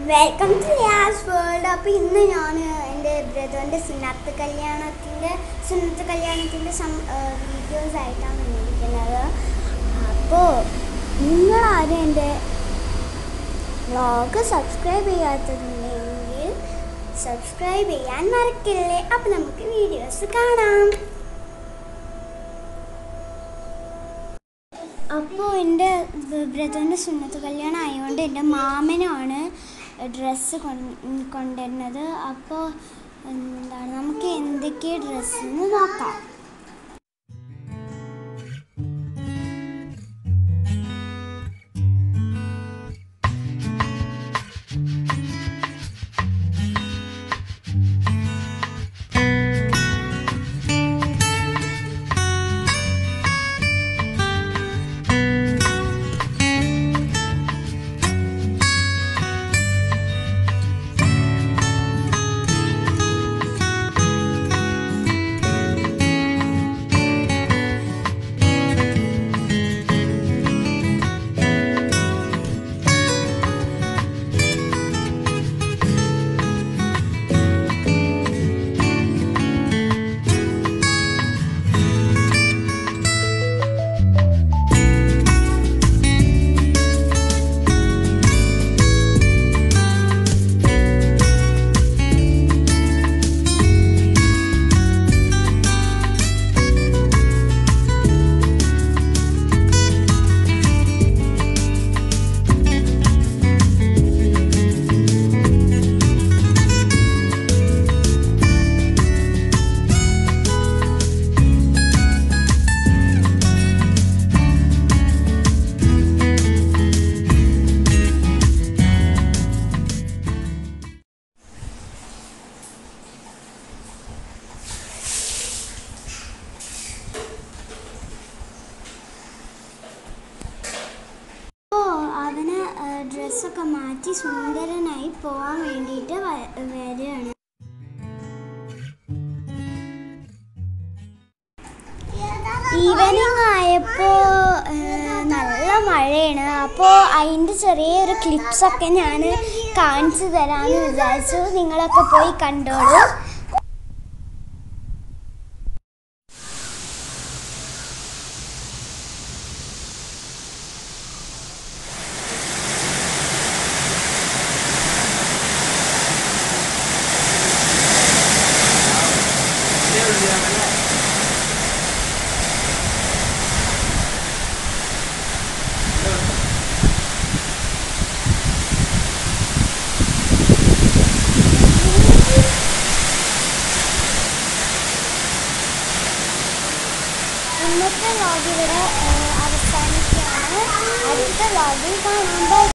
welcome to യാസ് world അപ്പോൾ ഇന്ന് ഞാൻ എൻ്റെ ബ്രദറിൻ്റെ സുന്നത്ത് കല്യാണത്തിൻ്റെ സുന്നത്ത് കല്യാണത്തിൻ്റെ സം വീഡിയോസ് ആയിട്ടാണ് വന്നിരിക്കുന്നത് അപ്പോൾ നിങ്ങളാരും എൻ്റെ വ്ളോഗ് സബ്സ്ക്രൈബ് ചെയ്യാത്തതുണ്ടെങ്കിൽ സബ്സ്ക്രൈബ് ചെയ്യാൻ മറക്കില്ലേ അപ്പോൾ നമുക്ക് വീഡിയോസ് കാണാം അപ്പോൾ എൻ്റെ ബ്രദറിൻ്റെ സുന്നത്ത് കല്യാണം ആയതുകൊണ്ട് എൻ്റെ മാമനാണ് ഡ്രസ്സ് കൊണ്ടുവരുന്നത് അപ്പോൾ എന്താണ് നമുക്ക് എന്തൊക്കെ ഡ്രസ്സ് എന്ന് നോക്കാം അപ്പോൾ അവന് ഡ്രസ്സൊക്കെ മാറ്റി സുന്ദരനായി പോകാൻ വേണ്ടിയിട്ട് വ- വരികയാണ് ഈവനിങ് ആയപ്പോൾ നല്ല മഴയാണ് അപ്പോൾ അതിൻ്റെ ചെറിയൊരു ക്ലിപ്സൊക്കെ ഞാൻ കാണിച്ചു തരാമെന്ന് വിചാരിച്ചു നിങ്ങളൊക്കെ പോയി കണ്ടോളൂ ഇന്നത്തെ വ്ളോഗ് ഇവിടെ അവസാനിക്കുകയാണ് അടുത്ത വ്ളോഗിൽ കാണാൻ ബൈ